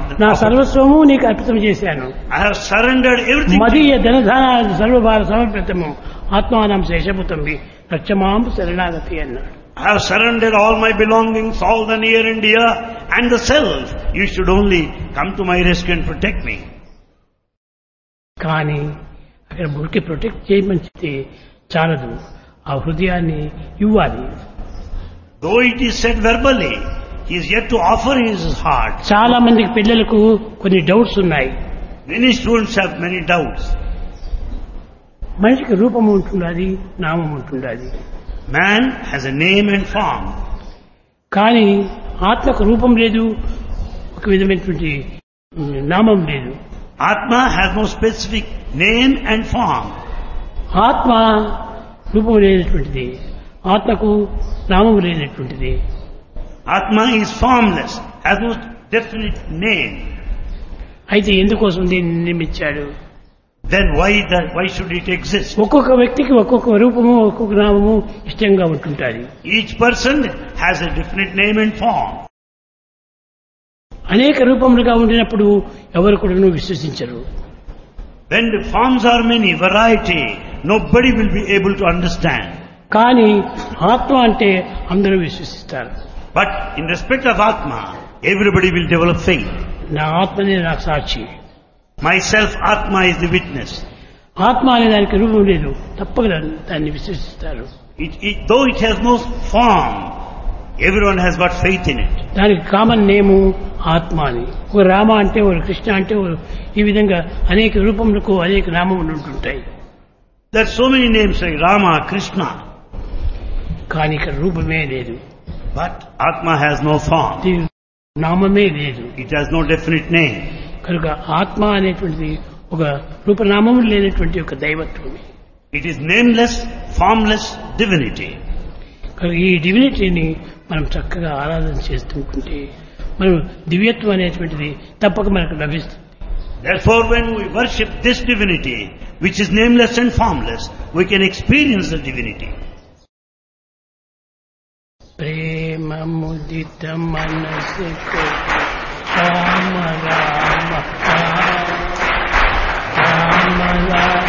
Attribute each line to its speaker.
Speaker 1: నా సర్వస్వము నీకు అర్పితం చేశాను
Speaker 2: I have surrendered everything. to
Speaker 1: మదీయ ధనధాన సర్వభార సమర్పితము ఆత్మానం శేషపుతంబి రక్షమాంబు శరణాగతి అన్నాడు
Speaker 2: I have surrendered all my belongings, all the near and dear, and the self. You should only come to my rescue and protect me.
Speaker 1: కానీ అక్కడ మురికి ప్రొటెక్ట్ చేయమని చెప్తే చాలదు ఆ హృదయాన్ని ఇవ్వాలి
Speaker 2: Though it is said verbally, he is yet to offer his heart.
Speaker 1: చాలా మందికి పిల్లలకు కొన్ని డౌట్స్ ఉన్నాయి
Speaker 2: Many students have many doubts.
Speaker 1: మనిషికి రూపం ఉంటుండాలి నామం ఉంటుండాలి
Speaker 2: Man has a name and form.
Speaker 1: కానీ ఆత్మకు రూపం లేదు ఒక విధమైనటువంటి ఉమ్, నామం లేదు
Speaker 2: Atma has no specific name and form.
Speaker 1: ఆత్మ రూపం లేనటువంటిది ఆత్మకు నామం లేనటువంటిది
Speaker 2: Atma is formless, has no definite name.
Speaker 1: అయితే ఎందుకోసం దీన్ని నిర్మించాడు
Speaker 2: Then why that, why should it exist?
Speaker 1: ఒక్కొక్క వ్యక్తికి ఒక్కొక్క రూపము ఒక్కొక్క నామము ఇష్టంగా ఉంటుంటాయి
Speaker 2: Each person has a definite name and form.
Speaker 1: అనేక రూపములుగా ఉండినప్పుడు ఎవరు కూడా విశ్వసించరు
Speaker 2: When the forms are many, variety, nobody will be able to understand.
Speaker 1: కానీ ఆత్మ అంటే అందరూ విశ్వసిస్తారు
Speaker 2: But in respect of Atma, everybody will develop faith.
Speaker 1: నా ఆత్మనే నాకు సాక్షి
Speaker 2: Myself, Atma is the witness.
Speaker 1: ఆత్మ అనే దానికి రూపం లేదు తప్పక దాన్ని విశ్వసిస్తారు
Speaker 2: It, it, though it has no form, everyone has got faith in it.
Speaker 1: దానికి కామన్ నేము ఆత్మ అని ఒక రామ అంటే ఒక కృష్ణ అంటే ఒక- ఈ విధంగా అనేక రూపములకు అనేక నామములు ఉంటుంటాయి
Speaker 2: There are so many names like Rama, Krishna,
Speaker 1: కానీ ఇక్కడ రూపమే లేదు
Speaker 2: but Atma has no form.
Speaker 1: దీని నామమే లేదు
Speaker 2: It has no definite name.
Speaker 1: కనుక ఆత్మ అనేటువంటిది ఒక రూపనామము లేనటువంటి ఒక దైవత్వమే
Speaker 2: It is nameless, formless divinity.
Speaker 1: కనుక ఈ డివినిటీని మనం చక్కగా ఆరాధన చేస్తుంటే మనం దివ్యత్వం అనేటువంటిది తప్పక మనకు లభిస్తుంది
Speaker 2: Therefore, when we worship this divinity, which is nameless and formless, we can experience the divinity.
Speaker 1: ప్రేమ ముదిత మనసు రామ రామ రామ రామ